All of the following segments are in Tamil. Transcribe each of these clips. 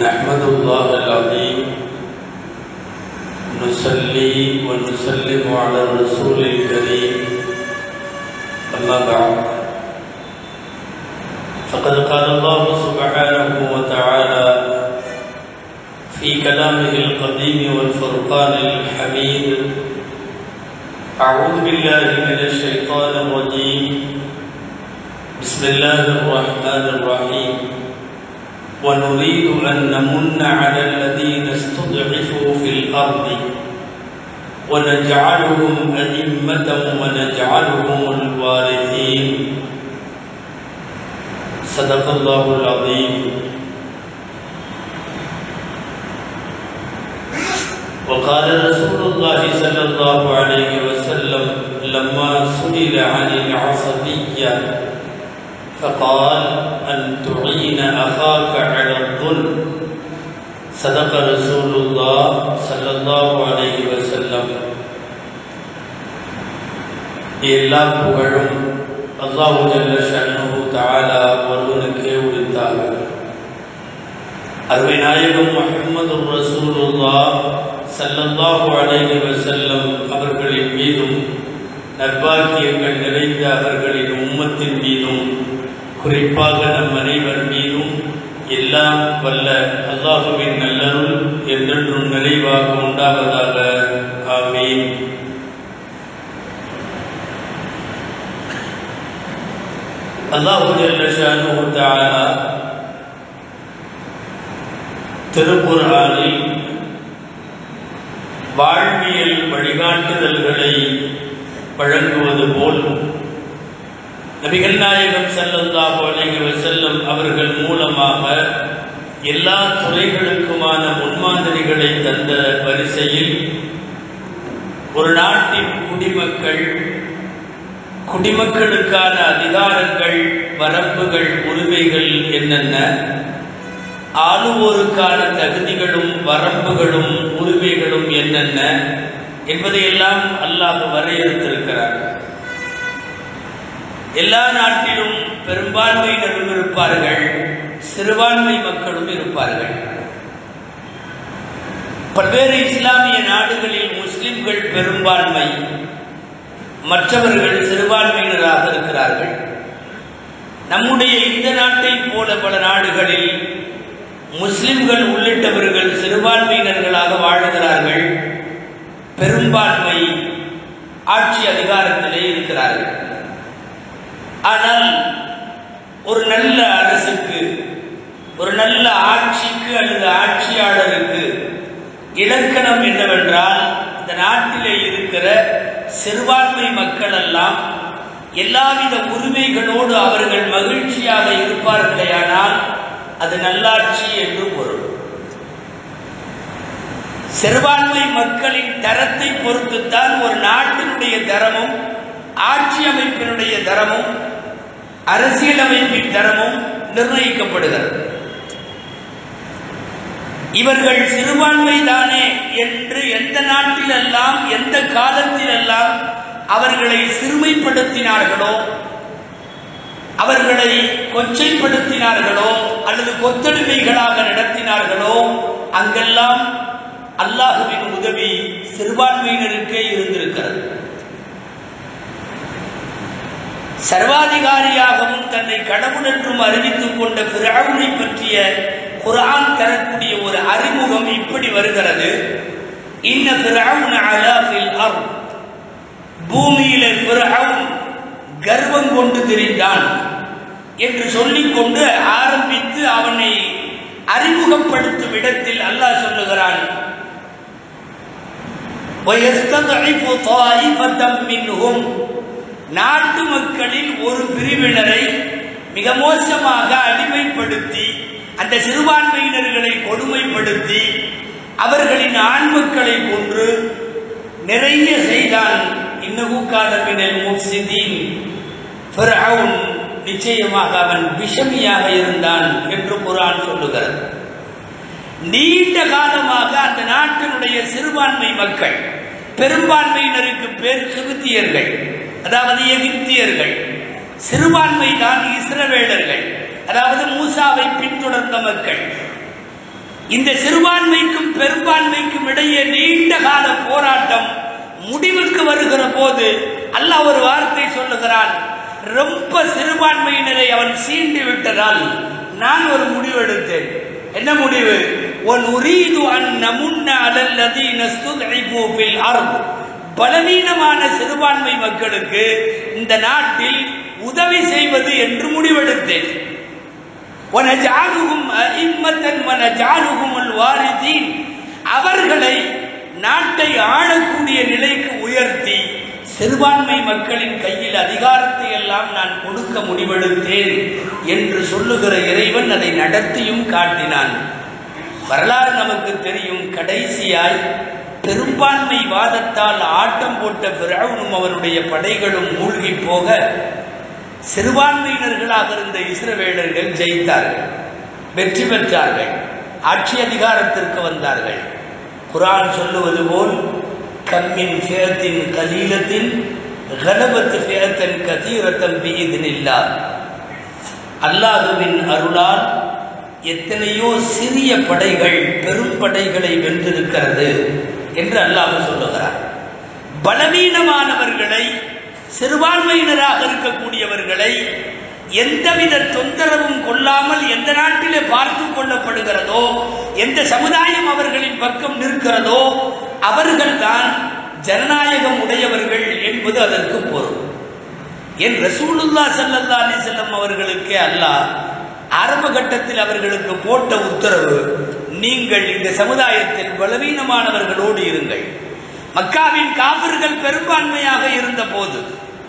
نحمد الله العظيم نصلي ونسلم على الرسول الكريم أما بعد فقد قال الله سبحانه وتعالى في كلامه القديم والفرقان الحميد أعوذ بالله من الشيطان الرجيم بسم الله الرحمن الرحيم ونريد أن نمن على الذين استضعفوا في الأرض ونجعلهم أئمة ونجعلهم الوارثين صدق الله العظيم وقال رسول الله صلى الله عليه وسلم لما سئل عن العصبية فقال أن تعين أخاك على الظلم صدق رسول الله صلى الله عليه وسلم எல்லா புகழும் அல்லாஹு ஜல்ல ஷன்னுஹு தஆலா ஒருவனுக்கே உரித்தார்கள் அருமை நாயகம் முஹம்மது ரசூலுல்லாஹ் ஸல்லல்லாஹு அலைஹி வஸல்லம் அவர்களின் மீதும் நற்பாக்கியங்கள் நிறைந்த அவர்களின் உம்மத்தின் மீதும் குறிப்பாக நம் அனைவர் மீதும் எல்லாம் வல்ல அல்லாஹுவின் நல்லருள் என்றென்றும் நிறைவாக உண்டாவதாக ஆமீன் அல்லாஹு ஜல்லஷானு தஆலா திருக்குர்ஆனில் வாழ்வியல் வழிகாட்டுதல்களை வழங்குவது போல் நபிகள் நாயகம் ஸல்லல்லாஹு அலைஹி வஸல்லம் அவர்கள் மூலமாக எல்லா துறைகளுக்குமான முன்மாதிரிகளை தந்த வரிசையில் ஒரு நாட்டின் குடிமக்கள் குடிமக்களுக்கான அதிகாரங்கள் வரம்புகள் உரிமைகள் என்னென்ன ஆளுவோருக்கான தகுதிகளும் வரம்புகளும் உரிமைகளும் என்னென்ன என்பதையெல்லாம் அல்லாஹ் வரையறுத்திருக்கிறார் எல்லா நாட்டிலும் பெரும்பான்மையினரும் இருப்பார்கள் சிறுபான்மை மக்களும் இருப்பார்கள் பல்வேறு இஸ்லாமிய நாடுகளில் முஸ்லிம்கள் பெரும்பான்மை மற்றவர்கள் சிறுபான்மையினராக இருக்கிறார்கள் நம்முடைய இந்த நாட்டை போல பல நாடுகளில் முஸ்லிம்கள் உள்ளிட்டவர்கள் சிறுபான்மையினர்களாக வாழ்கிறார்கள் பெரும்பான்மை ஆட்சி அதிகாரத்திலே இருக்கிறார்கள் ஆனால் ஒரு நல்ல அரசுக்கு ஒரு நல்ல ஆட்சிக்கு அல்லது ஆட்சியாளருக்கு இலக்கணம் என்னவென்றால் இந்த நாட்டிலே இருக்கிற சிறுபான்மை மக்கள் எல்லாம் எல்லாவித உரிமைகளோடு அவர்கள் மகிழ்ச்சியாக இருப்பார்களேயானால் அது நல்லாட்சி என்று பொருள் சிறுபான்மை மக்களின் தரத்தை பொறுத்துத்தான் ஒரு நாட்டினுடைய தரமும் ஆட்சி அமைப்பினுடைய தரமும் அரசியலமைப்பின் தரமும் நிர்ணயிக்கப்படுகிறது இவர்கள் சிறுபான்மை தானே என்று எந்த நாட்டிலெல்லாம் எந்த காலத்திலெல்லாம் அவர்களை சிறுமைப்படுத்தினார்களோ அவர்களை கொச்சைப்படுத்தினார்களோ அல்லது கொத்தடிமைகளாக நடத்தினார்களோ அங்கெல்லாம் அல்லாஹுவின் உதவி சிறுபான்மையினருக்கே இருந்திருக்கிறது சர்வாதிகாரியாகவும் தன்னை கடவுள் என்றும் அறிவித்துக் கொண்ட பிறவுனை பற்றிய குரான் தரக்கூடிய ஒரு அறிமுகம் இப்படி வருகிறது இன்ன பிறவுன் அலாஃபில் அர் பூமியில பிறவும் கர்வம் கொண்டு திரிந்தான் என்று சொல்லிக்கொண்டு ஆரம்பித்து அவனை அறிமுகப்படுத்தும் இடத்தில் அல்லாஹ் சொல்லுகிறான் நாட்டு மக்களில் ஒரு பிரிவினரை மிக மோசமாக அடிமைப்படுத்தி அந்த சிறுபான்மையினர்களை கொடுமைப்படுத்தி அவர்களின் ஆண் மக்களை கொன்று நிறைய செய்தான் இன்னகுக்காதமினல் முஃப்சிதீன் ஃபிர்அவுன் நிச்சயமாக அவன் விஷமியாக இருந்தான் என்று குரான் சொல்லுகிறது நீண்ட காலமாக அந்த நாட்டினுடைய சிறுபான்மை மக்கள் பெரும்பான்மையினருக்கு பேர் கிருத்தியர்கள் அதாவது எகிப்தியர்கள் சிறுபான்மை தான் இஸ்ரவேலர்கள் அதாவது மூசாவை பின்தொடர்ந்த மக்கள் இந்த சிறுபான்மைக்கும் பெரும்பான்மைக்கும் இடையே நீண்ட கால போராட்டம் முடிவுக்கு வருகிற போது அல்லாஹ் ஒரு வார்த்தை சொல்லுகிறான் ரொம்ப சிறுபான்மையினரை அவன் சீண்டி விட்டதால் நான் ஒரு முடிவு எடுத்தேன் என்ன முடிவு ஒன் உரீது அன் நமுன்ன அலல்லதீன ஸ்துத்இஃபு ஃபில் அர்த் பலவீனமான சிறுபான்மை மக்களுக்கு இந்த நாட்டில் உதவி செய்வது என்று முடிவெடுத்தேன் وَنَجْعَلُهُمْ أَئِمَّةً وَنَجْعَلُهُمُ الْوَارِثِينَ அவர்களை நாட்டை ஆளக்கூடிய நிலைக்கு உயர்த்தி சிறுபான்மை மக்களின் கையில் அதிகாரத்தை எல்லாம் நான் கொடுக்க முடிவெடுத்தேன் என்று சொல்லுகிற இறைவன் அதை நடத்தியும் காட்டினான் வரலாறு நமக்கு தெரியும் கடைசியாய் பெரும்பான்மை வாதத்தால் ஆட்டம் போட்ட பிறவுனும் அவருடைய படைகளும் மூழ்கி போக சிறுபான்மையினர்களாக இருந்த இஸ்ரவேலர்கள் ஜெயித்தார்கள் வெற்றி பெற்றார்கள் ஆட்சி அதிகாரத்திற்கு வந்தார்கள் குரான் சொல்லுவது போல் கம்மின் ஃபியத்தின் கலீலத்தின் கலபத்து ஃபியத்தன் கதீரத்தம் பிஇதினில்லா அல்லாஹுவின் அருளால் எத்தனையோ சிறிய படைகள் பெரும் படைகளை வென்றிருக்கிறது என்று அல்லாஹ் சொல்லுகிறார் பலவீனமானவர்களை சிறுபான்மையினராக இருக்கக்கூடியவர்களை எந்தவித தொந்தரவும் கொள்ளாமல் எந்த நாட்டிலே பார்த்து கொள்ளப்படுகிறதோ எந்த சமுதாயம் அவர்களின் பக்கம் நிற்கிறதோ அவர்கள்தான் ஜனநாயகம் உடையவர்கள் என்பது அதற்கு பொருள் என் ரசூலுல்லா ஸல்லல்லாஹு அலைஹி வஸல்லம் அவர்களுக்கே அல்லாஹ் ஆரம்ப கட்டத்தில் அவர்களுக்கு போட்ட உத்தரவு நீங்கள் இந்த சமுதாயத்தில் பலவீனமானவர்களோடு இருங்கள் மக்காவின் காபிர்கள் பெரும்பான்மையாக இருந்த போது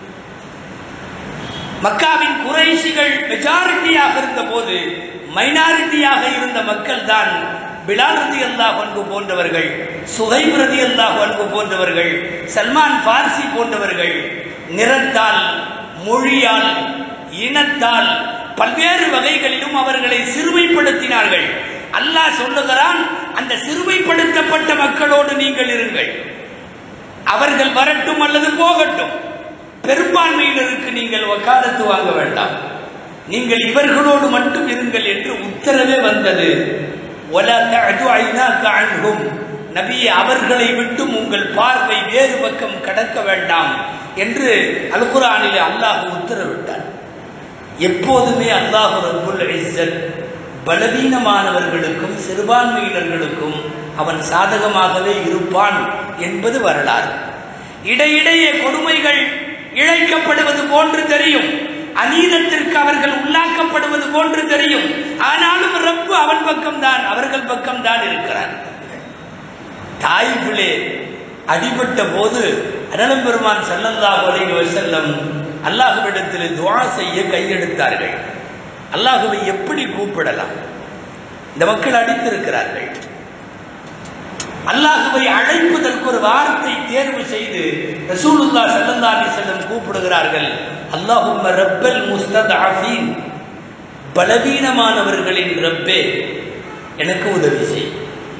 மக்காவின் குறைசிகள் மெஜாரிட்டியாக இருந்த போது மைனாரிட்டியாக இருந்த மக்கள் தான் பிலால் ரதி அல்லாஹ் பண்பு போன்றவர்கள் சுஹைப் ரதி அல்லாஹ் பண்பு போன்றவர்கள் சல்மான் பார்சி போன்றவர்கள் நிறத்தால் மொழியால் இனத்தால் பல்வேறு வகைகளிலும் அவர்களை சிறுமைப்படுத்தினார்கள் அல்லாஹ் சொல்லுகிறான் அந்த சிறுமைப்படுத்தப்பட்ட மக்களோடு நீங்கள் இருங்கள் அவர்கள் வரட்டும் அல்லது போகட்டும் பெரும்பான்மையினருக்கு நீங்கள் வக்காலத்து வாங்க வேண்டாம் நீங்கள் இவர்களோடு மட்டும் இருங்கள் என்று உத்தரவே வந்தது وَلَا تَعْدُ عَيْنَاكَ عَنْهُمْ நபியே அவர்களை விட்டும் உங்கள் பார்வை வேறு பக்கம் கடக்க வேண்டாம் என்று அல்குரானிலே அல்லாஹ் உத்தரவிட்டார் எப்போதுமே அல்லாஹ் ரப்புல் இஸ்ஸத் பலவீனமானவர்களுக்கும் சிறுபான்மையினர்களுக்கும் அவன் சாதகமாகவே இருப்பான் என்பது வரலாறு இடையிடையே கொடுமைகள் இழைக்கப்படுவது போன்று தெரியும் அநீதத்திற்கு அவர்கள் உள்ளாக்கப்படுவது போன்று தெரியும் ஆனாலும் ரப்பு அவன் பக்கம்தான் அவர்கள் பக்கம்தான் இருக்கிறார் தாய்பிளே அடிபட்ட போது அனலம் பெருமான் சல்லல்லாஹு அலைஹி வஸல்லம் அல்லாஹுவிடத்தில் துஆ செய்ய கையெடுத்தார்கள் அல்லாஹுவை எப்படி கூப்பிடலாம் இந்த மக்கள் அடித்திருக்கிறார்கள் அல்லாஹுவை அழைப்பதற்கு ஒரு வார்த்தை தேர்வு செய்து ரசூலுல்லா ஸல்லல்லாஹு அலைஹி வஸல்லம் கூப்பிடுகிறார்கள் அல்லாஹும்ம ரப்பல் முஸ்ததஅஃபீன் பலவீனமானவர்களின் ரப்பே எனக்கு உதவி செய்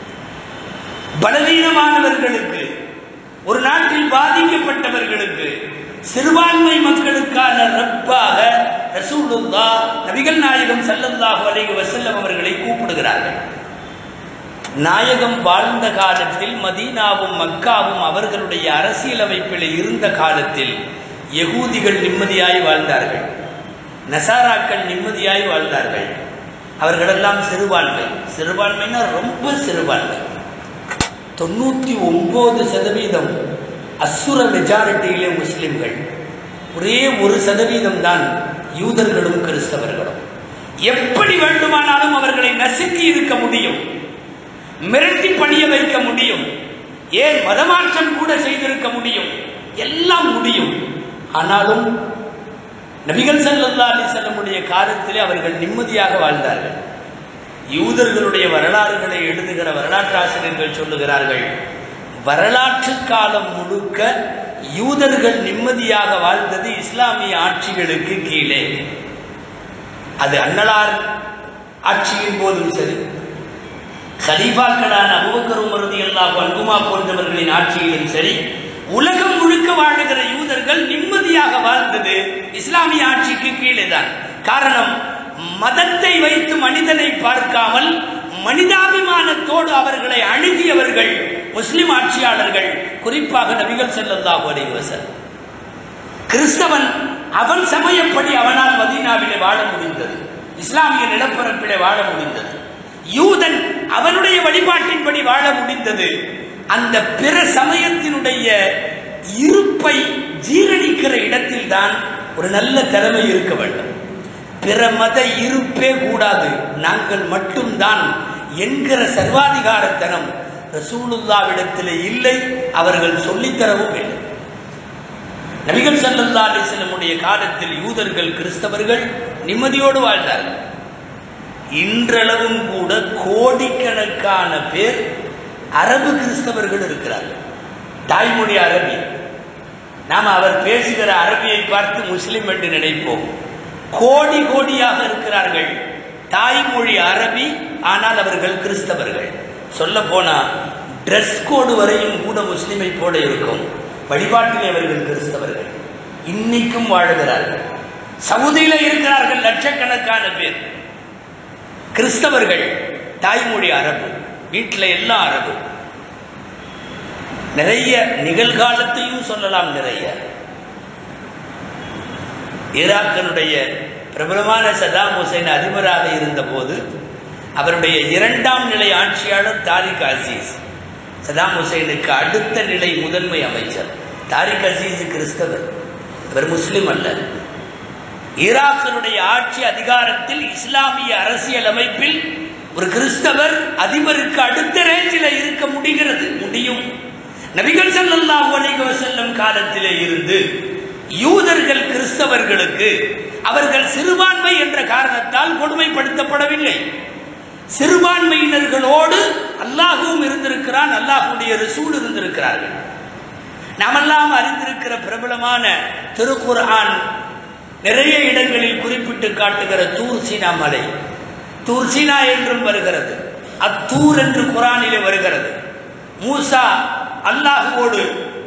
பலவீனமானவர்களுக்கு ஒரு நாட்டில் பாதிக்கப்பட்டவர்களுக்கு சிறுபான்மை மக்களுக்கான ரப்பாக ரசூலுல்லா நபிகள் நாயகம் ஸல்லல்லாஹு அலைஹி வஸல்லம் அவர்களை கூப்பிடுகிறார்கள் நாயகம் வாழ்ந்த காலத்தில் மதீனாவும் மக்காவும் அவர்களுடைய அரசியலமைப்பில் இருந்த காலத்தில் யகூதிகள் நிம்மதியாய் வாழ்ந்தார்கள் நசாராக்கள் நிம்மதியாய் வாழ்ந்தார்கள் அவர்களெல்லாம் சிறுபான்மை சிறுபான்மைனா ரொம்ப சிறுபான்மை தொண்ணூத்தி ஒன்பது சதவீதம் அசுர மெஜாரிட்டியிலே முஸ்லிம்கள் ஒரே ஒரு சதவீதம் தான் யூதர்களும் கிறிஸ்தவர்களும் எப்படி வேண்டுமானாலும் அவர்களை நசுக்கி இருக்க முடியும் மிரட்டி பணிய வைக்க முடியும் ஏன் மதமாற்றம் கூட செய்திருக்க முடியும் எல்லாம் முடியும் ஆனாலும் நபிகள் ஸல்லல்லாஹு அலைஹி வஸல்லமுடைய காலத்திலே அவர்கள் நிம்மதியாக வாழ்ந்தார்கள் யூதர்களுடைய வரலாறுகளை எழுதுகிற வரலாற்றாசிரியர்கள் சொல்லுகிறார்கள் வரலாற்று காலம் முழுக்க யூதர்கள் நிம்மதியாக வாழ்ந்தது இஸ்லாமிய ஆட்சிகளுக்கு கீழே அது அன்னலார் ஆட்சியின் போதும் சரி கலீஃபாக்களான அபுபக்கர் உமர் ரலியல்லாஹு அன்ஹுமா போன்றவர்களின் ஆட்சியிலும் சரி உலகம் முழுக்க வாழுகிற யூதர்கள் நிம்மதியாக வாழ்ந்தது இஸ்லாமிய ஆட்சிக்கு கீழே தான் காரணம் மதத்தை வைத்து மனிதனை பார்க்காமல் மனிதாபிமானத்தோடு அவர்களை அணுகியவர்கள் முஸ்லிம் ஆட்சியாளர்கள் குறிப்பாக நபிகள் ஸல்லல்லாஹு அலைஹி வஸல்லம் கிறிஸ்தவன் அவன் சமயப்படி அவனால் மதீனாவிலே வாழ முடிந்தது இஸ்லாமிய நிலப்பரப்பிலே வாழ முடிந்தது யூதன் அவனுடைய வழிபாட்டின்படி வாழ முடிந்தது அந்த பிற சமயத்தினுடைய இருப்பை ஜீரணிக்கிற இடத்தில் தான் ஒரு நல்ல திறமை இருக்க வேண்டும் பிற மத இருப்பே கூடாது நாங்கள் மட்டும்தான் என்கிற சர்வாதிகாரத்தனம் ரசூலுல்லாவிடத்தில் இல்லை அவர்கள் சொல்லித்தரவும் இல்லை நபிகள் ஸல்லல்லாஹு அலைஹி வஸல்லமுடைய காலத்தில் யூதர்கள் கிறிஸ்தவர்கள் நிம்மதியோடு வாழ்ந்தார்கள் இன்றளவும் கூட கோடிக்கணக்கான பேர் அரபு கிறிஸ்தவர்கள் இருக்கிறார்கள் தாய்மொழி அரபி நாம் அவர் பேசுகிற அரபியை பார்த்து முஸ்லிம் என்று நினைப்போம் கோடி கோடியாக இருக்கிறார்கள் தாய்மொழி அரபி ஆனால் அவர்கள் கிறிஸ்தவர்கள் சொல்ல போனா ட்ரெஸ் கோடு வரையும் கூட முஸ்லிமை போல இருக்கும் வழிபாட்டிலே அவர்கள் கிறிஸ்தவர்கள் இன்னைக்கும் வாழுகிறார்கள் சவுதியில இருக்கிறார்கள் லட்சக்கணக்கான பேர் கிறிஸ்தவர்கள் தாய்மொழி அரபு வீட்டில் எல்லாம் அரபு நிறைய நிகழ்காலத்தையும் சொல்லலாம் நிறைய ஈராக்கினுடைய பிரபலமான சதாம் ஹுசைன் அதிபராக இருந்தபோது அவருடைய இரண்டாம் நிலை ஆட்சியாளர் தாரிக் அசீஸ் சதாம் ஹுசைனுக்கு அடுத்த நிலை முதன்மை அமைச்சர் தாரிக் அசீஸ் கிறிஸ்தவர் இவர் முஸ்லிம் அல்ல ஈராக்கினுடைய ஆட்சி அதிகாரத்தில் இஸ்லாமிய அரசியல் அமைப்பில் ஒரு கிறிஸ்தவர் அதிபருக்கு அடுத்த ரேஞ்சில் இருக்க முடிகிறது முடியும் நபிகள் ஸல்லல்லாஹு அலைஹி வஸல்லம் காலத்திலே இருந்து யூதர்கள் கிறிஸ்தவர்களுக்கு அவர்கள் சிறுபான்மை என்ற காரணத்தால் கொடுமைப்படுத்தப்படவில்லை சிறுபான்மையினர்களோடு அல்லாஹுவும் இருந்திருக்கிறான் அல்லாஹுடைய ரசூல் இருந்திருக்கிறார்கள் நாமெல்லாம் அறிந்திருக்கிற பிரபலமான திருக்குர்ஆன் நிறைய இடங்களில் குறிப்பிட்டு காட்டுகிற தூர் சீனா மலை தூர் சீனா என்றும் வருகிறது அத்தூர் என்று குரானிலே வருகிறது மூசா அல்லாஹுவோடு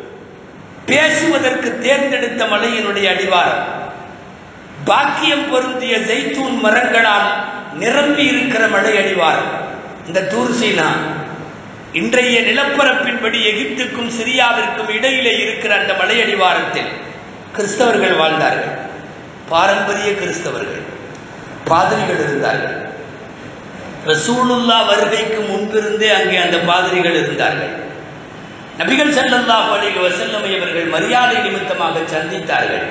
பேசுவதற்கு தேர்ந்தெடுத்த மலையினுடைய அடிவாரம் பாக்கியம் பொருந்திய ஜெய்தூன் மரங்களால் நிரம்பி இருக்கிற மலை அடிவாரம் இந்த தூர் சீனா இன்றைய நிலப்பரப்பின்படி எகிப்துக்கும் சிரியாவிற்கும் இடையிலே இருக்கிற அந்த மலையடிவாரத்தில் கிறிஸ்தவர்கள் வாழ்ந்தார்கள் பாரம்பரிய கிறிஸ்தவர்கள் பாதிரிகள் இருந்தார்கள் ரசூலுல்லா வருகைக்கு முன்பிருந்தே அங்கே அந்த பாதிரிகள் இருந்தார்கள் நபிகள் ஸல்லல்லாஹு அலைஹி வஸல்லம் அவர்கள் மரியாதை நிமித்தமாக சந்தித்தார்கள்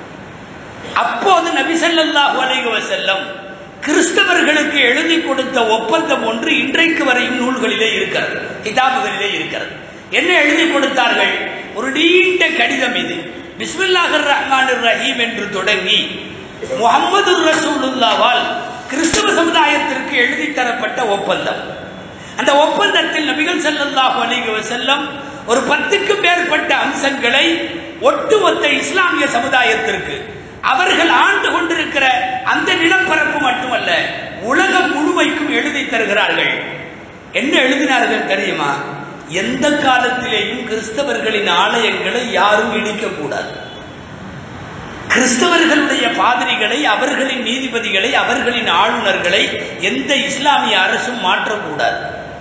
அப்போது நபி ஸல்லல்லாஹு அலைஹி வஸல்லம் கிறிஸ்தவர்களுக்கு எழுதி கொடுத்த ஒப்பந்தம் ஒன்று இன்றைக்கு வரையும் நூல்களிலே இருக்கிறது கிதாபுகளிலே இருக்கிறது என்ன எழுதி கொடுத்தார்கள் ஒரு நீண்ட கடிதம் இது பிஸ்மில்லாஹிர் ரஹ்மானிர் ரஹீம் என்று தொடங்கி முகமது ரசூலுல்லாவால் கிறிஸ்தவ சமுதாயத்திற்கு எழுதி தரப்பட்ட ஒப்பந்தம் அந்த ஒப்பந்தத்தில் நபிகள் ஸல்லல்லாஹு அலைஹி வஸல்லம் ஒரு பத்துக்கும் மேற்பட்ட அம்சங்களை ஒட்டுமொத்த இஸ்லாமிய சமுதாயத்திற்கு அவர்கள் ஆண்டு கொண்டிருக்கிற அந்த நிலப்பரப்பு மட்டுமல்ல உலகம் முழுமைக்கும் எழுதி தருகிறார்கள் என்ன எழுதினார்கள் தெரியுமா எந்த காலத்திலேயும் கிறிஸ்தவர்களின் ஆலயங்களை யாரும் இடிக்க கூடாது கிறிஸ்தவர்களுடைய பாதிரிகளை அவர்களின் நீதிபதிகளை அவர்களின் ஆளுநர்களை எந்த இஸ்லாமிய அரசும் மாற்றக்கூடாது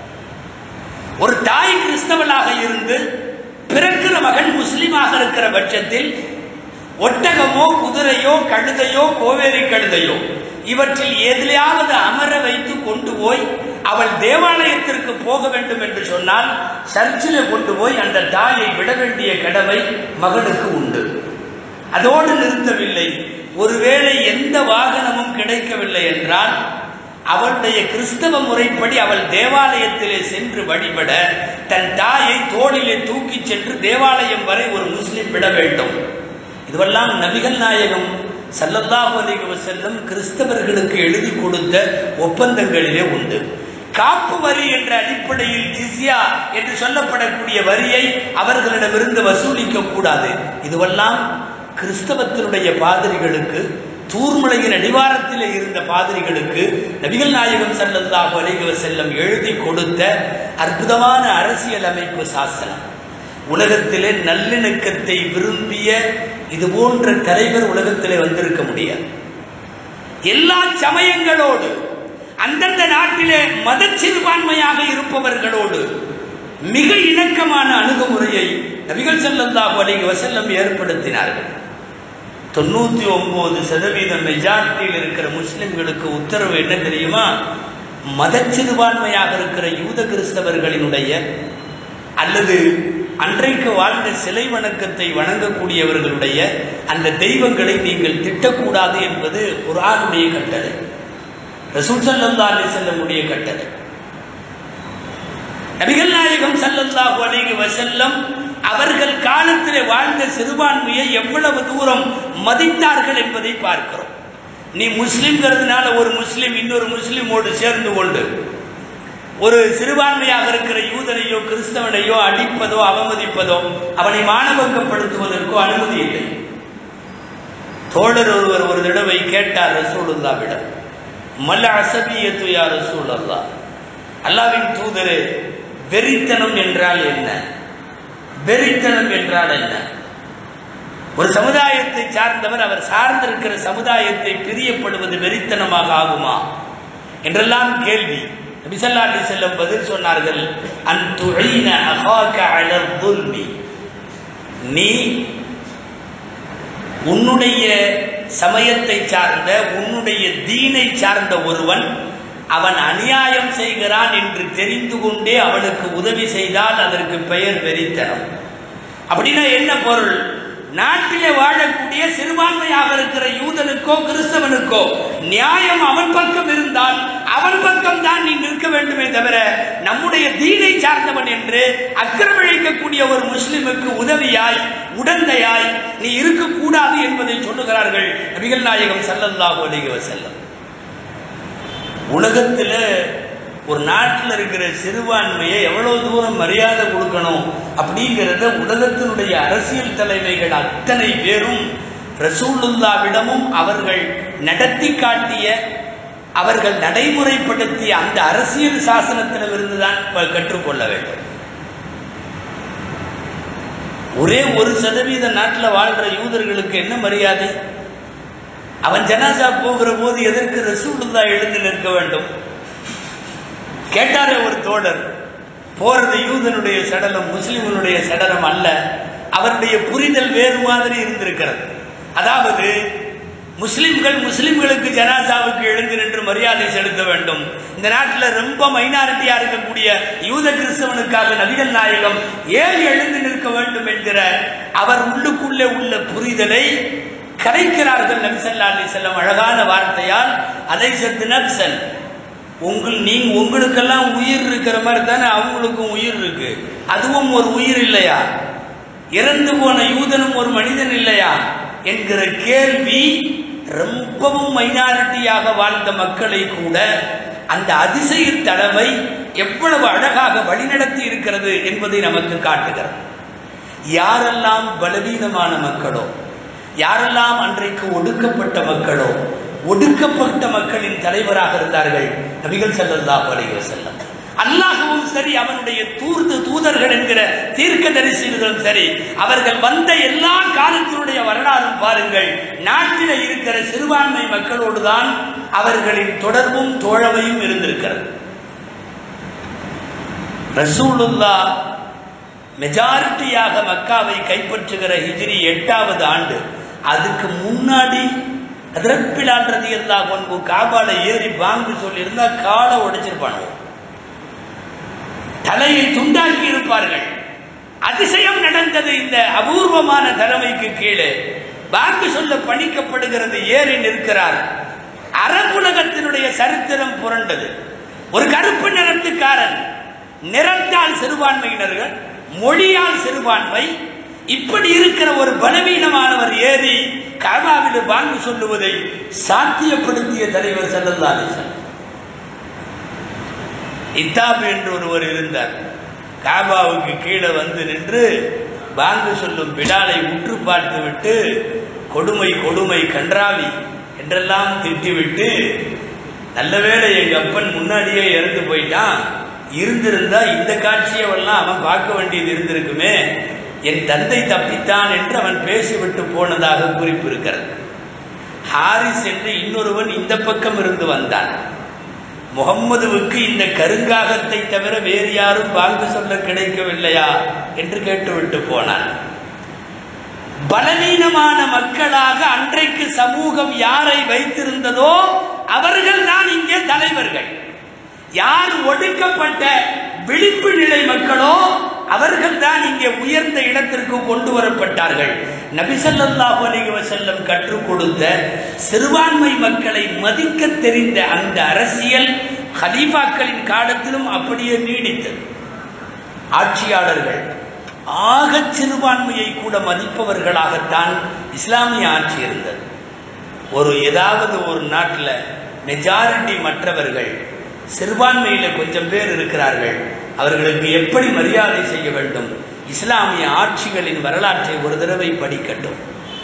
ஒரு தாய் கிறிஸ்தவனாக இருந்து பிறக்கிற மகன் முஸ்லிமாக இருக்கிற பட்சத்தில் ஒட்டகமோ குதிரையோ கழுதையோ கோவேரி கழுதையோ இவற்றில் எதிலையாவது அமர வைத்து கொண்டு போய் அவள் தேவாலயத்திற்கு போக வேண்டும் என்று சொன்னால் சர்ச்சில் கொண்டு போய் அந்த தாயை விட வேண்டிய கடமை மகனுக்கு உண்டு அதோடு நிறுத்தவில்லை ஒருவேளை எந்த வாகனமும் கிடைக்கவில்லை என்றால் அவளுடைய கிறிஸ்தவ முறைப்படி அவள் தேவாலயத்திலே சென்று வழிபட தன் தாயை தோளிலே தூக்கி சென்று தேவாலயம் வரை ஒரு முஸ்லிம் விட வேண்டும் இதுவெல்லாம் நபிகள் நாயகம் சல்லல்லாஹு அலைஹி வஸல்லம் கிறிஸ்தவர்களுக்கு எழுதி கொடுத்த ஒப்பந்தங்களிலே உண்டு காப்பு வரி என்ற அடிப்படையில் ஜிஸ்யா என்று சொல்லப்படக்கூடிய வரியை அவர்களிடமிருந்து வசூலிக்க கூடாது இதுவெல்லாம் கிறிஸ்தவத்தினுடைய பாதிரிகளுக்கு தூர்மலையின் அடிவாரத்திலே இருந்த பாதிரிகளுக்கு நபிகள் நாயகம் ஸல்லல்லாஹு அலைஹி வஸல்லம் எழுதி கொடுத்த அற்புதமான அரசியல் அமைப்பு சாசனம் உலகத்திலே நல்லிணக்கத்தை விரும்பிய இது போன்ற தலைவர் உலகத்திலே வந்திருக்க முடியாது எல்லா சமயங்களோடு அந்தந்த நாட்டிலே மத சிறுபான்மையாக இருப்பவர்களோடு மிக இணக்கமான அணுகுமுறையை நபிகள் ஸல்லல்லாஹு அலைஹி வஸல்லம் ஏற்படுத்தினார்கள் தொண்ணூத்தி ஒன்பது சதவீதம் மெஜாரிட்டியில் இருக்கிற முஸ்லிம்களுக்கு உத்தரவு என்ன தெரியுமா மத சிறுபான்மையாக இருக்கிற யூத கிறிஸ்தவர்களினுடைய அல்லது அன்றைக்கு வாழ்ந்த சிலை வணக்கத்தை வணங்கக்கூடியவர்களுடைய அந்த தெய்வங்களை நீங்கள் திட்டக்கூடாது என்பது குர்ஆனுடைய கட்டளை ரசூல் ஸல்லல்லாஹு அலைஹி வஸல்லமுடைய கட்டளை நபிகள் நாயகம் ஸல்லல்லாஹு அலைஹி வஸல்லம் அவர்கள் காலத்திலே வாழ்ந்த சிறுபான்மையை எவ்வளவு தூரம் மதித்தார்கள் என்பதை பார்க்கிறோம் நீ முஸ்லிம்ங்கிறதுனால ஒரு முஸ்லிம் இன்னொரு முஸ்லிமோடு சேர்ந்து கொண்டு ஒரு சிறுபான்மையாக இருக்கிற யூதனையோ கிறிஸ்தவனையோ அடிப்பதோ அவமதிப்பதோ அவனை மானபங்கப்படுத்துவதற்கோ அனுமதி இல்லை தோழர் ஒருவர் ஒரு தடவை கேட்டார் ரசூலுல்லாவிடம் மல் அசபியத்து யா ரசூல் அல்லா அல்லாவின் தூதரே வெறித்தனம் என்றால் என்ன வெறித்தனம் என்றால் என்ன ஒரு சமுதாயத்தை சார்ந்தவர் அவர் சார்ந்திருக்கிற சமுதாயத்தை பிரியப்படுவது வெறித்தனமாக ஆகுமா என்றெல்லாம் கேள்வி நபிசல்லா அலி செல்லம் பதில் சொன்னார்கள் அன் துழைன அகாக அலர் துல்மி நீ உன்னுடைய சமயத்தை சார்ந்த உன்னுடைய தீனை சார்ந்த ஒருவன் அவன் அநியாயம் செய்கிறான் என்று தெரிந்து கொண்டே அவனுக்கு உதவி செய்தால் அதற்கு பெயர் வெறித்தனம் அப்படின்னா என்ன பொருள் நாட்டிலே வாழக்கூடிய சிறுபான்மையாக இருக்கிற யூதனுக்கோ கிறிஸ்தவனுக்கோ நியாயம் அவன் பக்கம் இருந்தால் அவன் பக்கம் தான் நீ நிற்க வேண்டுமே தவிர நம்முடைய தீனை சார்ந்தவன் என்று அக்கிரமிழைக்கக்கூடிய ஒரு முஸ்லிமுக்கு உதவியாய் உடந்தையாய் நீ இருக்கக்கூடாது என்பதை சொல்லுகிறார்கள் நபிகள் நாயகம் ஸல்லல்லாஹு அலைஹி வஸல்லம் உலகத்தில் ஒரு நாட்டில் இருக்கிற சிறுபான்மையை எவ்வளவு தூரம் மரியாதை கொடுக்கணும் அப்படிங்கிறத உலகத்தினுடைய அரசியல் தலைமைகள் அத்தனை பேரும் ரசூலுல்லாவிடமும் அவர்கள் நடத்தி காட்டிய அவர்கள் நடைமுறைப்படுத்திய அந்த அரசியல் சாசனத்திலிருந்து தான் கற்றுக்கொள்ள வேண்டும் ஒரே ஒரு சதவீத நாட்டில் வாழ்ற யூதர்களுக்கு என்ன மரியாதை அவன் ஜனாசா போகிற போது எதற்கு ரசூலுல்லா எழுந்து நிற்க வேண்டும் கேட்டாரே ஒரு தோழர் போறது யூதனுடைய சடலம் முஸ்லிம்களுடைய சடலம் அல்ல அவருடைய புரிதல் வேறு மாதிரி இருந்திருக்கிறது அதாவது முஸ்லிம்கள் முஸ்லிம்களுக்கு ஜனாசாவுக்கு எழுந்து நின்று மரியாதை செலுத்த வேண்டும் இந்த நாட்டில் ரொம்ப மைனாரிட்டியா இருக்கக்கூடிய யூத கிறிஸ்தவனுக்காக நபிகள் நாயகம் ஏன் எழுந்து நிற்க வேண்டும் என்கிற அவர் உள்ளுக்குள்ளே உள்ள புரிதலை கலைக்கிறார்கள் நபிசல்லா அலி செல்லம் அழகான வார்த்தையால் அதை சத்து நப்சன் உங்கள் நீங்க உங்களுக்கெல்லாம் உயிர் இருக்கிற மாதிரி தானே அவங்களுக்கும் உயிர் இருக்கு அதுவும் ஒரு உயிர் இல்லையா இறந்து போன யூதனும் ஒரு மனிதன் இல்லையா என்கிற கேள்வி ரொம்பவும் மைனாரிட்டியாக வாழ்ந்த மக்களை கூட அந்த அதிசய தடவை எவ்வளவு அழகாக வழிநடத்தி இருக்கிறது என்பதை நமக்கு காட்டுகிறது யாரெல்லாம் பலவீனமான மக்களோ யாரெல்லாம் அன்றைக்கு ஒடுக்கப்பட்ட மக்களோ ஒடுக்கப்பட்ட மக்களின் தலைவராக இருந்தார்கள் நபிகள் ஸல்லல்லாஹு அலைஹி வஸல்லம் அல்லாஹ்வும் சரி அவனுடைய தூர்து தூதர்கள் என்கிற தீர்க்க தரிசிகளும் சரி அவர்கள் வந்த எல்லா காலத்தினுடைய வரலாறும் பாருங்கள் நாட்டில் இருக்கிற சிறுபான்மை மக்களோடு தான் அவர்களின் தொடர்பும் தோழமையும் இருந்திருக்கிறது ரசூலுல்லா மெஜாரிட்டியாக மக்காவை கைப்பற்றுகிற ஹிஜ்ரி எட்டாவது ஆண்டு அதுக்கு முன்னாடி அதிரப்பிலான் ரதி எல்லா கொண்டு காபால ஏறி பாங்கு சொல்லியிருந்தா காலை உடைச்சிருப்பாங்க தலையை துண்டாக்கி இருப்பார்கள் அதிசயம் நடந்தது இந்த அபூர்வமான தலைமைக்கு கீழே பாங்கு சொல்ல பணிக்கப்படுகிறது ஏறி நிற்கிறார் அரபுலகத்தினுடைய சரித்திரம் புரண்டது ஒரு கருப்பு நிறத்துக்காரன் நிறத்தால் சிறுபான்மையினர்கள் மொழியால் சிறுபான்மை இப்படி இருக்கிற ஒரு பலவீனமானவர் ஏறி காபாவில் பாங்கு சொல்லுவதை சாத்தியப்படுத்திய தலைவர் சல்லல்லா அலிசன் இத்தாப் என்று ஒருவர் இருந்தார் காபாவுக்கு கீழே வந்து நின்று பாங்கு சொல்லும் பிடாலை உற்று பார்த்து விட்டு கொடுமை கொடுமை கன்றாவி என்றெல்லாம் திட்டிவிட்டு நல்ல வேளை எங்க அப்பன் முன்னாடியே இறந்து போயிட்டான் இருந்திருந்தா இந்த காட்சியவெல்லாம் அவன் பார்க்க வேண்டியது இருந்திருக்குமே என் தந்தை தப்பித்தான் என்று அவன் பேசிவிட்டு போனதாக குறிப்பு இருக்கிறது ஹாரிஸ் என்று இன்னொருவன் இந்த பக்கம் இருந்து வந்தான் முகம்மதுவுக்கு இந்த கருங்காகத்தை தவிர வேறு யாரும் வாழ்ந்து சொல்ல கிடைக்கவில்லையா என்று கேட்டுவிட்டு போனார் பலவீனமான மக்களாக அன்றைக்கு சமூகம் யாரை வைத்திருந்ததோ அவர்கள் தான் இங்கே தலைவர்கள் யார் ஒடுக்கப்பட்ட விழிப்பு நிலை மக்களோ அவர்கள் தான் இங்கே உயர்ந்த இடத்திற்கு கொண்டு வரப்பட்டார்கள் நபிசல்லாஹு அலைஹி வஸல்லம் கற்றுக் கொடுத்த சிறுபான்மை மக்களை மதிக்க தெரிந்த அந்த அரசியல் ஹலீஃபாக்களின் காலத்திலும் அப்படியே நீடித்தது ஆட்சியாளர்கள் ஆகச் சிறுபான்மையை கூட மதிப்பவர்களாகத்தான் இஸ்லாமிய ஆட்சி இருந்தது ஒரு ஏதாவது ஒரு நாட்டில் மெஜாரிட்டி மற்றவர்கள் சிறுபான்மையில கொஞ்சம் பேர் இருக்கிறார்கள் அவர்களுக்கு எப்படி மரியாதை செய்ய வேண்டும் இஸ்லாமிய ஆட்சிகளின் வரலாற்றை ஒரு தடவை படிக்கட்டும்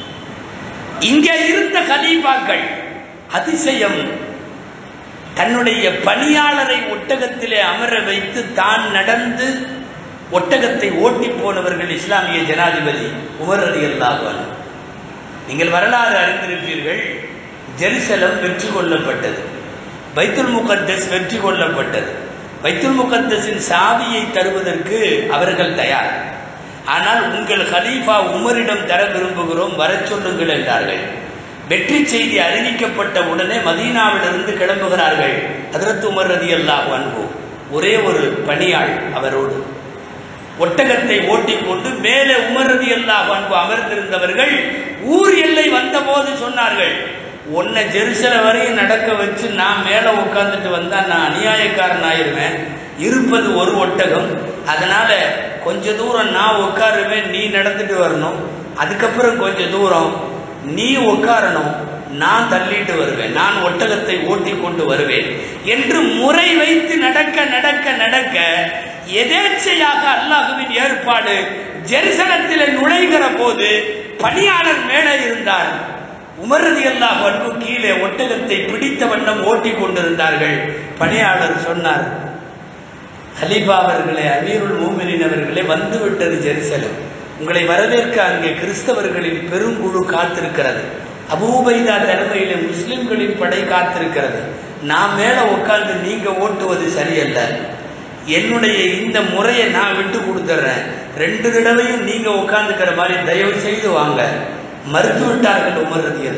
இங்கே இருந்த கலீஃபாக்கள் அதிசயம் தன்னுடைய பணியாளரை ஒட்டகத்திலே அமர வைத்து தான் நடந்து ஒட்டகத்தை ஓட்டி போனவர்கள் இஸ்லாமிய ஜனாதிபதி உமர் அலி அல்லாஹ் நீங்கள் வரலாறு அறிந்திருப்பீர்கள் ஜெருசலம் வெற்றி கொள்ளப்பட்டது பைத்துல் முகத்தஸ் வெற்றி கொள்ளப்பட்டது பைத்துல் முகத்தஸின் சாவியை தருவதற்கு அவர்கள் தயார் ஆனால் உங்கள் ஹலீஃபா உமரிடம் தர விரும்புகிறோம் வரச் சொல்லுங்கள் என்றார்கள் வெற்றி செய்தி அறிவிக்கப்பட்ட உடனே மதீனாவிலிருந்து கிளம்புகிறார்கள் ஹதரத் உமர் ரதி அல்லாஹ் அன்பு ஒரே ஒரு பணியாள் அவரோடு ஒட்டகத்தை ஓட்டிக்கொண்டு மேலே உமர் ரதி அல்லாஹ் அன்பு அமர்ந்திருந்தவர்கள் ஊர் எல்லை வந்தபோது சொன்னார்கள் உன்னை ஜெருசல வரையும் நடக்க வச்சு நான் மேலே உட்காந்துட்டு வந்தா நான் அநியாயக்காரன் ஆயிருவேன் இருப்பது ஒரு ஒட்டகம் அதனால கொஞ்ச தூரம் நான் உட்காருவேன் நீ நடந்துட்டு வரணும் அதுக்கப்புறம் கொஞ்ச தூரம் நீ உட்காரணும் நான் தள்ளிட்டு வருவேன் நான் ஒட்டகத்தை ஓட்டி கொண்டு வருவேன் என்று முறை வைத்து நடக்க நடக்க நடக்க எதேச்சையாக அல்லாஹுவின் ஏற்பாடு ஜெருசலத்தில் நுழைகிற போது பணியாளர் மேலே இருந்தார் உமரதி அல்லாஹ் அன்பு கீழே ஒட்டகத்தை பிடித்த வண்ணம் ஓட்டி கொண்டிருந்தார்கள் பணியாளர் சொன்னார் ஹலீஃபா அவர்களே அமீருல் மூமினின் அவர்களே வந்து விட்டது ஜெருசலம் உங்களை வரவேற்க அங்கே கிறிஸ்தவர்களின் பெருங்குழு காத்திருக்கிறது அபூபைதா தலைமையில முஸ்லிம்களின் படை காத்திருக்கிறது நான் மேல உட்கார்ந்து நீங்க ஓட்டுவது சரியல்ல என்னுடைய இந்த முறையை நான் விட்டு கொடுத்துட்றேன் ரெண்டு தடவையும் நீங்க உட்கார்ந்துக்கிற மாதிரி தயவு செய்து வாங்க மறுத்து விட்டார்கள் உமர் ரதி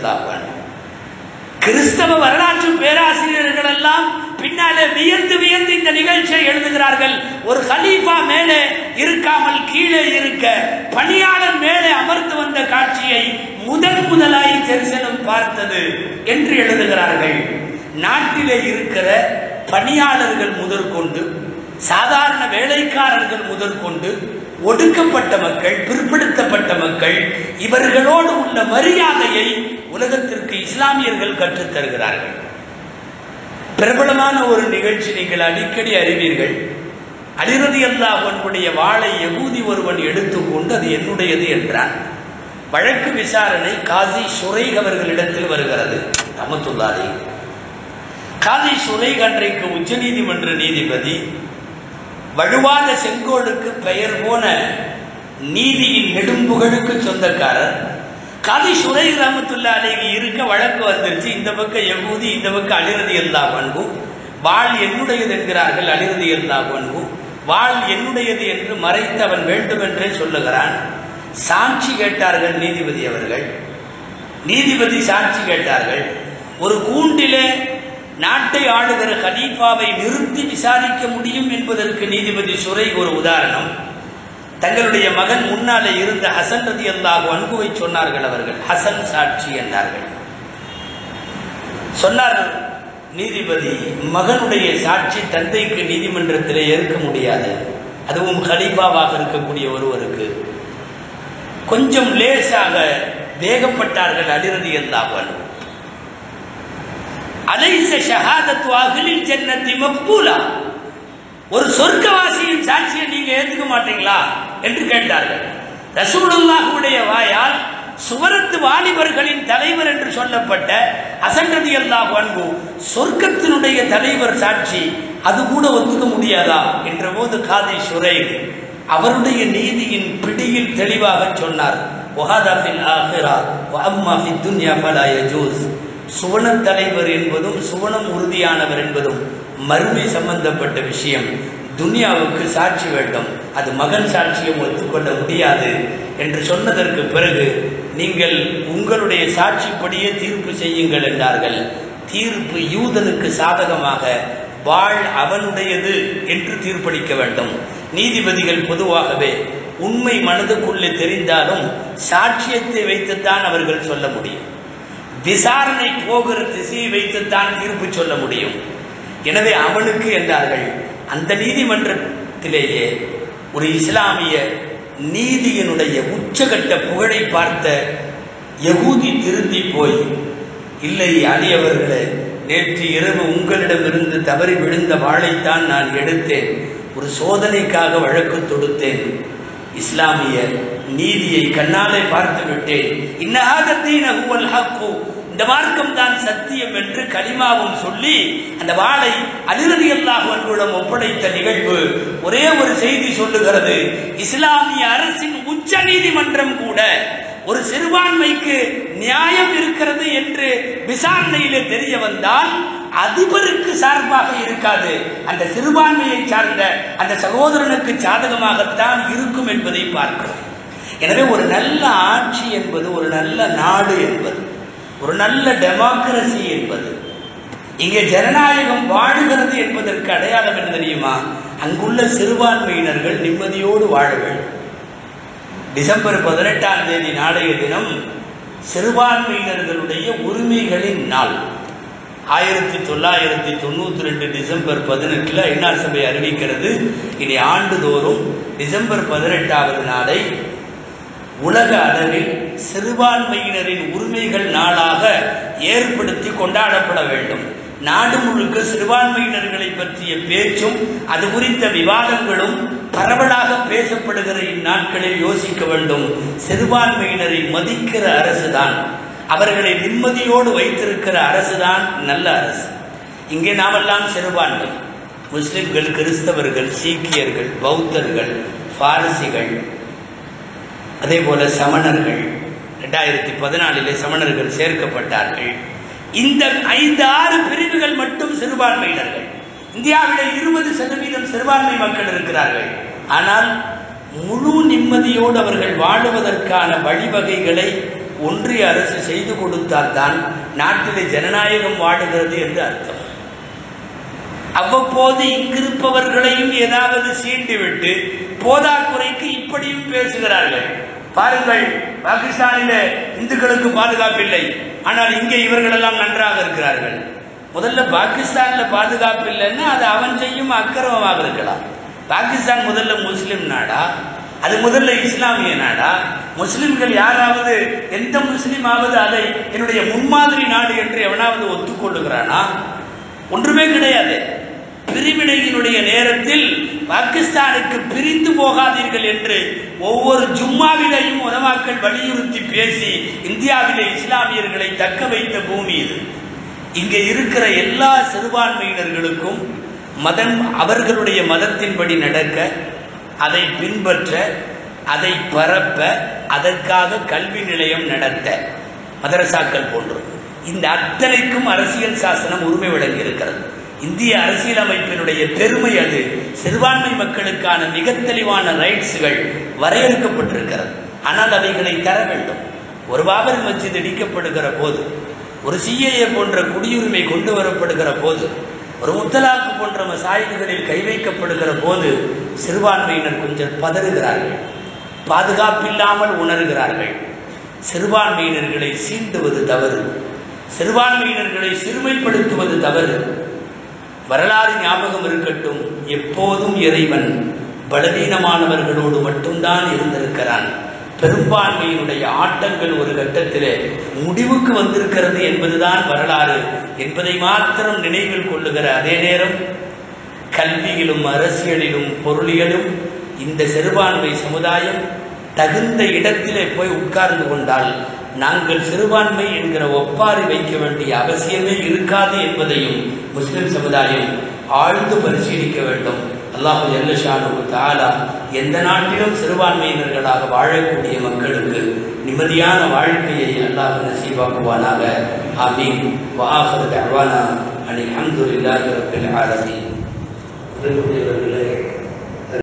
கிறிஸ்தவ வரலாற்று பேராசிரியர்கள் எல்லாம் பின்னாலே வியந்து வியந்து இந்த நிகழ்ச்சியை எழுதுகிறார்கள் ஒரு ஹலீஃபா மேலே இருக்காமல் கீழே இருக்க பணியாளர் மேலே அமர்ந்து வந்த காட்சியை முதன் முதலாய் ஜெருசலம் பார்த்தது என்று எழுதுகிறார்கள் நாட்டிலே இருக்கிற பணியாளர்கள் முதற்கொண்டு சாதாரண வேலைக்காரர்கள் முதற்கொண்டு ஒடுக்கப்பட்ட மக்கள் பிற்படுத்தப்பட்ட மக்கள் இவர்களோடு உள்ள மரியாதையை உலகத்திற்கு இஸ்லாமியர்கள் கற்றுத் தருகிறார்கள் பிரபலமான ஒரு நிகழ்ச்சி நீங்கள் அடிக்கடி அறிவீர்கள் அலிரதி அல்லாஹ் அவனுடைய வாளை யகூதி ஒருவன் எடுத்துக்கொண்டு அது என்னுடையது என்றான் வழக்கு விசாரணை காசி சுரைக் அவர்களிடத்தில் வருகிறது ரமத்துல்லாரி காசி சுரைக் அன்றைக்கு உச்சநீதிமன்ற நீதிபதி வலுவாத செங்கோலுக்கு பெயர் போன நீதியின் நெடும்புகழுக்கு சொந்தக்காரர் கதி சுரை ரமத்துல்லா அலைகி இருக்க வழக்கு வந்துருச்சு இந்த பக்கம் யகூதி இந்த பக்கம் அலிரதி எல்லா பண்பும் வாழ் என்னுடையது என்கிறார்கள் அலிரதி எல்லா பண்பும் வாழ் என்னுடையது என்று மறைத்தவன் வேண்டுமென்றே சொல்லுகிறான் சாட்சி கேட்டார்கள் நீதிபதி அவர்கள் நீதிபதி சாட்சி கேட்டார்கள் ஒரு கூண்டிலே நாட்டை ஆளுகிற கலீஃபாவை நிறுத்தி விசாரிக்க முடியும் என்பதற்கு நீதிபதி சுரை ஒரு உதாரணம் தங்களுடைய மகன் முன்னாலே இருந்த ஹசன் ரதி அல்லாஹ் அன்புவை சொன்னார்கள் அவர்கள் ஹசன் சாட்சி என்றார்கள் சொன்னார்கள் நீதிபதி மகனுடைய சாட்சி தந்தைக்கு நீதிமன்றத்திலே ஏற்க முடியாது அதுவும் ஹலீஃபாவாக இருக்கக்கூடிய ஒருவருக்கு கொஞ்சம் லேசாக வேகப்பட்டார்கள் அலிரதி அல்லாஹ் அன்பு அலைச ஷஹாதத்து அகிலில் ஜன்னத்தி மக்பூலா ஒரு சொர்க்கவாசியின் சாட்சியை நீங்க ஏத்துக்க மாட்டீங்களா என்று கேட்டார்கள் ரசூலுல்லாஹுடைய வாயால் சுவரத்து வாலிபர்களின் தலைவர் என்று சொல்லப்பட்ட அசன்றதி அல்லாஹ் அன்பு சொர்க்கத்தினுடைய தலைவர் சாட்சி அது கூட ஒத்துக்க முடியாதா என்ற போது காதை சுரை அவருடைய நீதியின் பிடியில் தெளிவாக சொன்னார் ஒஹாதாஃபில் ஆஹிரா அம்மா ஃபி துன்யா ஃபலா யஜூஸ் சுவன தலைவர் என்பதும் சுவனம் உறுதியானவர் என்பதும் மறுமை சம்பந்தப்பட்ட விஷயம் துனியாவுக்கு சாட்சி வேண்டும் அது மகன் சாட்சியம் ஒத்துக்கொள்ள முடியாது என்று சொன்னதற்கு பிறகு நீங்கள் உங்களுடைய சாட்சிப்படியே தீர்ப்பு செய்யுங்கள் என்றார்கள் தீர்ப்பு யூதனுக்கு சாதகமாக வாழ் அவனுடையது என்று தீர்ப்பளிக்க வேண்டும் நீதிபதிகள் பொதுவாகவே உண்மை மனதுக்குள்ளே தெரிந்தாலும் சாட்சியத்தை வைத்துத்தான் அவர்கள் சொல்ல முடியும் விசாரணை போகிற திசையை வைத்துத்தான் தீர்ப்பு சொல்ல முடியும் எனவே அவனுக்கு என்றார்கள் அந்த நீதிமன்றத்திலேயே ஒரு இஸ்லாமிய நீதியினுடைய உச்சகட்ட புகழை பார்த்த யகூதி திருந்தி போய் இல்லை அலி அவர்களே நேற்று இரவு உங்களிடமிருந்து தவறி விழுந்த வாளைத்தான் நான் எடுத்தேன் ஒரு சோதனைக்காக வழக்கு தொடுத்தேன் இஸ்லாமிய நீதியை கண்ணாலே பார்த்து விட்டேன் இன்னஹாதத்தீன ஹுவல் ஹக்கு இந்த மார்க்கம் தான் சத்தியம் என்று கலிமாவும் சொல்லி அந்த வாளை அலிரதி அல்லாஹ் அன்புடன் ஒப்படைத்த நிகழ்வு ஒரே ஒரு செய்தி சொல்லுகிறது இஸ்லாமிய அரசின் உச்ச நீதிமன்றம் கூட ஒரு சிறுபான்மைக்கு நியாயம் இருக்கிறது என்று விசாரணையிலே தெரிய வந்தால் அதிபருக்கு சார்பாக இருக்காது அந்த சிறுபான்மையை சார்ந்த அந்த சகோதரனுக்கு சாதகமாகத்தான் இருக்கும் என்பதை பார்க்கிறோம் எனவே ஒரு நல்ல ஆட்சி என்பது ஒரு நல்ல நாடு என்பது ஒரு நல்ல டெமோக்ரசி என்பது இங்கே ஜனநாயகம் வாழுகிறது என்பதற்கு அடையாளம் என்ன தெரியுமா அங்குள்ள சிறுபான்மையினர்கள் நிம்மதியோடு வாழ வேண்டும் டிசம்பர் பதினெட்டாம் தேதி நாளைய தினம் சிறுபான்மையினர்களுடைய உரிமைகளின் நாள் ஆயிரத்தி தொள்ளாயிரத்தி தொண்ணூத்தி ரெண்டு டிசம்பர் பதினெட்டுல ஐநார் சபை அறிவிக்கிறது இனி ஆண்டுதோறும் டிசம்பர் பதினெட்டாவது நாளை உலக அளவில் சிறுபான்மையினரின் உரிமைகள் நாளாக ஏற்படுத்தி கொண்டாடப்பட வேண்டும் நாடு முழுக்க சிறுபான்மையினர்களை பற்றிய பேச்சும் அது குறித்த விவாதங்களும் பரவலாக பேசப்படுகிற இந்நாட்களில் யோசிக்க வேண்டும் சிறுபான்மையினரை மதிக்கிற அரசுதான் அவர்களை நிம்மதியோடு வைத்திருக்கிற அரசுதான் நல்ல அரசு இங்கே நாமெல்லாம் சிறுபான்மை முஸ்லிம்கள் கிறிஸ்தவர்கள் சீக்கியர்கள் பௌத்தர்கள் பாரசிகள் அதே போல சமணர்கள் ரெண்டாயிரத்தி பதினாலிலே சமணர்கள் சேர்க்கப்பட்டார்கள் இந்த ஐந்து ஆறு பிரிவுகள் மட்டும் சிறுபான்மையினர்கள் இந்தியாவிலே இருபது சதவீதம் சிறுபான்மை மக்கள் இருக்கிறார்கள் ஆனால் முழு நிம்மதியோடு அவர்கள் வாழுவதற்கான வழிவகைகளை ஒன்றிய அரசு செய்து கொடுத்தால்தான் நாட்டிலே ஜனநாயகம் வாழுகிறது என்று அர்த்தம் அவ்வப்போது இங்கிருப்பவர்களையும் ஏதாவது சீண்டிவிட்டு போதாக்குறைக்கு இப்படியும் பேசுகிறார்கள் பாருங்கள் பாகிஸ்தானில இந்துக்களுக்கு பாதுகாப்பு இல்லை ஆனால் இங்கே இவர்கள் எல்லாம் நன்றாக இருக்கிறார்கள் முதல்ல பாகிஸ்தான்ல பாதுகாப்பு இல்லைன்னா அது அவன் செய்யும் அக்கிரமமாக இருக்கலாம் பாகிஸ்தான் முதல்ல முஸ்லிம் நாடா அது முதல்ல இஸ்லாமிய நாடா முஸ்லிம்கள் யாராவது எந்த முஸ்லிமாவது அதை என்னுடைய முன்மாதிரி நாடு என்று எவனாவது ஒத்துக்கொள்ளுகிறானா ஒன்றுமே கிடையாது பிரிவினையினுடைய நேரத்தில் பாகிஸ்தானுக்கு பிரிந்து போகாதீர்கள் என்று ஒவ்வொரு ஜும்மாவிலையும் உலமாக்கள் வலியுறுத்தி பேசி இந்தியாவிலே இஸ்லாமியர்களை தக்க வைத்த பூமி இது இங்கே இருக்கிற எல்லா சிறுபான்மையினர்களுக்கும் மதம் அவர்களுடைய மதத்தின்படி நடக்க அதை பின்பற்ற அதை பரப்ப அதற்காக கல்வி நிலையம் நடத்த மதரசாக்கள் போன்று இந்த அத்தனைக்கும் அரசியல் சாசனம் உரிமை வழங்கி இருக்கிறது இந்திய அரசியலமைப்பினுடைய பெருமை அது சிறுபான்மை மக்களுக்கான மிக தெளிவான ரைட்ஸுகள் வரையறுக்கப்பட்டிருக்கிறது ஆனால் அவைகளை தர வேண்டும் ஒரு பாபர் மஸ்ஜித் இடிக்கப்படுகிற போது ஒரு சிஏஏ போன்ற குடியுரிமை கொண்டு வரப்படுகிற போது ஒரு முத்தலாக்கு போன்ற மசாயில்களில் கை வைக்கப்படுகிற போது சிறுபான்மையினர் கொஞ்சம் பதறுகிறார்கள் பாதுகாப்பில்லாமல் உணர்கிறார்கள் சிறுபான்மையினர்களை சீண்டுவது தவறு சிறுபான்மையினர்களை சிறுமைப்படுத்துவது தவறு வரலாறு ஞாபகம் இருக்கட்டும் எப்போதும் இறைவன் பலவீனமானவர்களோடு மட்டும்தான் இருந்திருக்கிறான் பெரும்பான்மையினுடைய ஆட்டங்கள் ஒரு கட்டத்திலே முடிவுக்கு வந்திருக்கிறது என்பதுதான் வரலாறு என்பதை மாத்திரம் நினைவில் கொள்ளுகிற அதே நேரம் கல்வியிலும் அரசியலிலும் பொருளியலும் இந்த சிறுபான்மை சமுதாயம் தகுந்த இடத்திலே போய் உட்கார்ந்து கொண்டால் நாங்கள் சிறுபான்மை என்கிற ஒப்பாரி வைக்க வேண்டிய அவசியமே இருக்காது என்பதையும் முஸ்லிம் சமுதாயம் ஆழ்ந்து பரிசீலிக்க வேண்டும் அல்லாஹு ஜல்லஷானு தாலா எந்த நாட்டிலும் சிறுபான்மையினர்களாக வாழக்கூடிய மக்களுக்கு நிம்மதியான வாழ்க்கையை அல்லாஹ் நசீபாக்குவானாக ஆமீன் வாஹர் தர்வானா அல்ஹம்துலில்லாஹி ரப்பில் ஆலமீன்